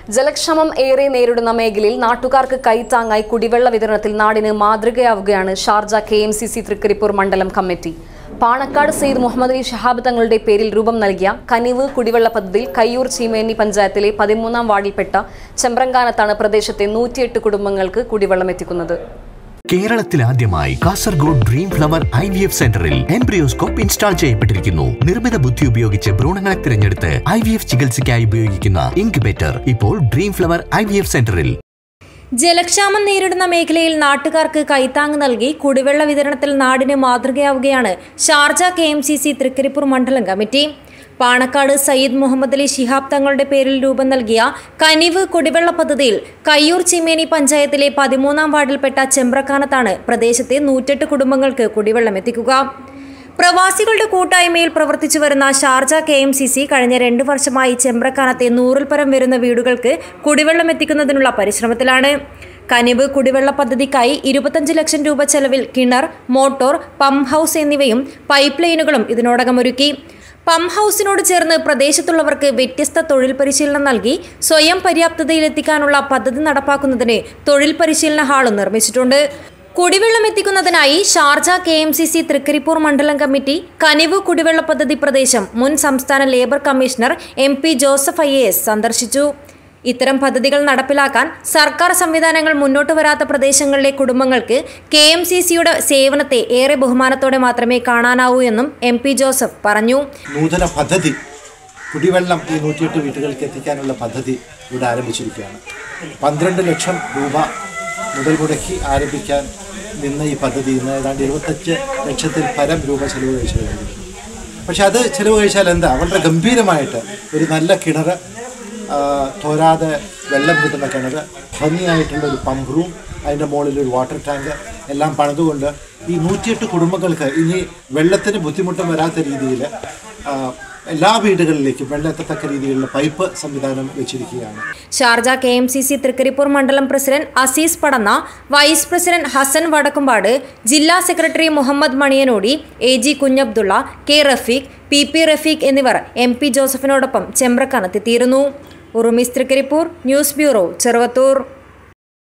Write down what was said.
ജലക്ഷാമം ഏറെ നേരിടുന്ന മേഖലയിൽ നാട്ടുകാർക്ക് കൈത്താങ്ങായി കുടിവെള്ള വിതരണത്തിൽ നാടിന് മാതൃകയാവുകയാണ് Sharjah K M C C Thrikkaripur മണ്ഡലം കമ്മിറ്റി പാണക്കാട് സെയ്ദ് മുഹമ്മദ് അലി ഷഹാബ് തങ്ങളുടെ പേരിൽ രൂപം നൽകിയ കനിവ് കുടിവെള്ള പദ്ധതിയിൽ കയ്യൂർ ചീമേനി പഞ്ചായത്തിലെ പതിമൂന്നാം വാർഡിൽപ്പെട്ട ചെമ്പ്രങ്കാനത്താണ് പ്രദേശത്തെ നൂറ്റിയെട്ട് കുടുംബങ്ങൾക്ക് കുടിവെള്ളം എത്തിക്കുന്നത് കേരളത്തിൽ ആദ്യമായി Kasaragod Dream Flower I V F സെന്ററിൽ എംബ്രിയോസ്കോപ്പ് ഇൻസ്റ്റാൾ ചെയ്യപ്പെട്ടിരിക്കുന്നു നിർമ്മിത ബുദ്ധി ഉപയോഗിച്ച് ഭ്രൂണങ്ങളെ തിരഞ്ഞെടുത്ത് ഐ വി എഫ് ചികിത്സയ്ക്കായി ഉപയോഗിക്കുന്ന ഇൻക്യുബേറ്റർ ഇപ്പോൾ Dream Flower I V F സെന്ററിൽ ജലക്ഷാമം നേരിടുന്ന മേഖലയിൽ നാട്ടുകാർക്ക് കൈത്താങ് നൽകി കുടിവെള്ള വിതരണത്തിൽ നാടിന് മാതൃകയാവുകയാണ് Sharjah K M C C Thrikkaripur മണ്ഡലം കമ്മിറ്റി പാണക്കാട് സയ്യിദ് മുഹമ്മദ് അലി ശിഹാബ് തങ്ങളുടെ പേരിൽ രൂപം നൽകിയ കനിവ് കുടിവെള്ള പദ്ധതിയിൽ കയ്യൂർ ചിമ്മേനി പഞ്ചായത്തിലെ പതിമൂന്നാം വാർഡിൽപ്പെട്ട ചെമ്പ്രക്കാനത്താണ് പ്രദേശത്തെ നൂറ്റെട്ട് കുടുംബങ്ങൾക്ക് കുടിവെള്ളം എത്തിക്കുക പ്രവാസികളുടെ കൂട്ടായ്മയിൽ പ്രവർത്തിച്ചു വരുന്ന Sharjah K M C C കഴിഞ്ഞ രണ്ടു വർഷമായി ചെമ്പ്രക്കാനത്തെ നൂറിൽ പരം വരുന്ന വീടുകൾക്ക് കുടിവെള്ളം എത്തിക്കുന്നതിനുള്ള പരിശ്രമത്തിലാണ് കനിവ് കുടിവെള്ള പദ്ധതിക്കായി ഇരുപത്തഞ്ച് ലക്ഷം രൂപ ചെലവിൽ കിണർ മോട്ടോർ പമ്പ് ഹൗസ് എന്നിവയും പൈപ്പ് ലൈനുകളും ഇതിനോടകം ഒരുക്കി പമ്പ് ഹൗസിനോട് ചേർന്ന് പ്രദേശത്തുള്ളവർക്ക് വ്യത്യസ്ത തൊഴിൽ പരിശീലനം നൽകി സ്വയം പര്യാപ്തതയിലെത്തിക്കാനുള്ള പദ്ധതി നടപ്പാക്കുന്നതിന് തൊഴിൽ പരിശീലന ഹാളും നിർമ്മിച്ചിട്ടുണ്ട് കുടിവെള്ളം എത്തിക്കുന്നതിനായി Sharjah K M C C Thrikkaripur മണ്ഡലം കമ്മിറ്റി കനിവ് കുടിവെള്ള പദ്ധതി പ്രദേശം മുൻ സംസ്ഥാന labour commissioner M P Joseph I A S സന്ദർശിച്ചു ഇത്തരം പദ്ധതികൾ നടപ്പിലാക്കാൻ സർക്കാർ സംവിധാനങ്ങൾ മുന്നോട്ട് വരാത്ത പ്രദേശങ്ങളിലെ കുടുംബങ്ങൾക്ക് കെ എം സി സിയുടെ സേവനത്തെ ഏറെ ബഹുമാനത്തോടെ മാത്രമേ കാണാനാവൂ എന്നും എം പി ജോസഫ് പറഞ്ഞു നൂതന പദ്ധതി കുടിവെള്ളം ഈ നൂറ്റിയെട്ട് വീട്ടുകൾക്ക് എത്തിക്കാനുള്ള പദ്ധതി ഇവിടെ ആരംഭിച്ചിരിക്കുകയാണ് പന്ത്രണ്ട് ലക്ഷം രൂപ മുതൽ മുടക്കി ആരംഭിക്കാൻ നിന്ന ഈ പദ്ധതി ഇന്ന് ഏതാണ്ട് ഇരുപത്തഞ്ച് ലക്ഷത്തിൽ പരം രൂപ ചെലവ് കഴിച്ചു കഴിഞ്ഞു പക്ഷെ അത് ചെലവ് കഴിച്ചാൽ എന്താ വളരെ ഗംഭീരമായിട്ട് ഒരു നല്ല കിണർ ആ, തോരാതെ വെള്ളം കിട്ടുന്ന കിണർ ഭംഗിയായിട്ടുള്ള ഒരു പമ്പ് റൂം അതിൻ്റെ മുകളിൽ ഒരു വാട്ടർ ടാങ്ക് എല്ലാം പണിതുകൊണ്ട് ഈ നൂറ്റിയെട്ട് കുടുംബങ്ങൾക്ക് ഇനി വെള്ളത്തിന് ബുദ്ധിമുട്ടും വരാത്ത രീതിയിൽ ആ, എല്ലാ വീടുകളിലേക്കും വെള്ളം എത്തത്തക്ക രീതിയിലുള്ള പൈപ്പ് സംവിധാനം വെച്ചിരിക്കുകയാണ് Sharjah K M C C Thrikkaripur മണ്ഡലം president Azeez Padanna vice president Hasan Vadakkumpad ജില്ലാ secretary Muhammad Maniyanodi A G Kunhabdulla K Rafeeq P P Rafeeq എന്നിവർ എം പി ജോസഫിനോടൊപ്പം ചെമ്പ്രക്കാനത്തെത്തിയിരുന്നു ഉറുമീസ് തൃക്കരിപ്പൂർ ന്യൂസ് ബ്യൂറോ ചെറുവത്തൂർ